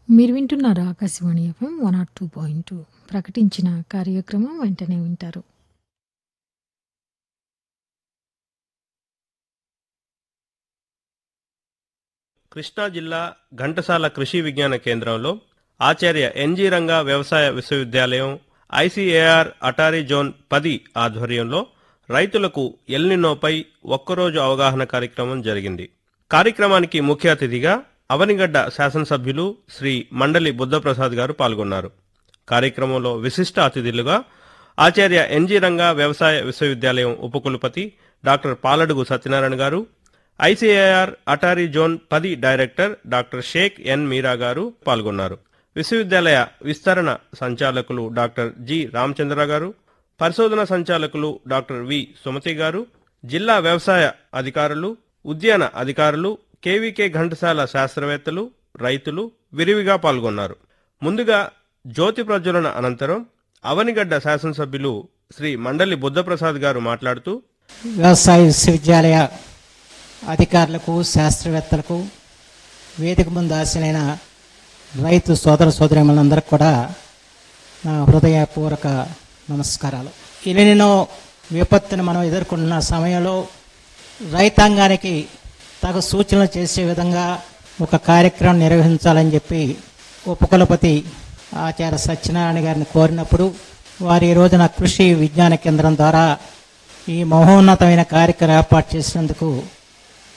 మీరు వింటున్నారు Akashvani FM one nought two point two ప్రకటించిన కార్యక్రమం వెంటనే వింటారు కృష్ణా జిల్లా ఘంటసాల కృషి విజ్ఞాన కేంద్రంలో ఆచార్య ఎన్జి రంగా వ్యవసాయ విశ్వవిద్యాలయం ఐసీఏఆర్ అటారీ జోన్ పది ఆధ్వర్యంలో రైతులకు ఎల్నినోపై ఒక్కరోజు అవగాహన కార్యక్రమం జరిగింది కార్యక్రమానికి ముఖ్య అతిథిగా అవనిగడ్డ శాసనసభ్యులు శ్రీ మండలి బుద్ధప్రసాద్ గారు పాల్గొన్నారు కార్యక్రమంలో విశిష్ట అతిథులుగా ఆచార్య ఎన్జి రంగా వ్యవసాయ విశ్వవిద్యాలయం ఉపకులపతి doctor Paladugu Satyanarayana garu ICAR ATARI zone పది director doctor Sheikh N Meera garu పాల్గొన్నారు విశ్వవిద్యాలయ విస్తరణ సంచాలకులు డాక్టర్ జి రామచంద్ర గారు పరిశోధన సంచాలకులు డాక్టర్ వి సుమతి గారు జిల్లా వ్యవసాయ అధికారులు ఉద్యాన అధికారులు కేవీకే ఘంటసాల శాస్త్రవేత్తలు రైతులు విరివిగా పాల్గొన్నారు ముందుగా జ్యోతి ప్రజ్వలన అనంతరం అవనిగడ్డ శాసనసభ్యులు శ్రీ మండలి బుద్ధప్రసాద్ గారు మాట్లాడుతూ వ్యవసాయ విశ్వవిద్యాలయ అధికారులకు శాస్త్రవేత్తలకు వేదిక ముందు ఆశలైన రైతు సోదర సోదరిమలందరికీ కూడా నా హృదయపూర్వక నమస్కారాలు ఎన్నెన్నో విపత్తును మనం ఎదుర్కొంటున్న సమయంలో రైతాంగానికి తగు సూచనలు చేసే విధంగా ఒక కార్యక్రమం నిర్వహించాలని చెప్పి ఉపకులపతి ఆచార్య సత్యనారాయణ గారిని కోరినప్పుడు వారి ఈ రోజున కృషి విజ్ఞాన కేంద్రం ద్వారా ఈ మహోన్నతమైన కార్యక్రమం ఏర్పాటు చేసినందుకు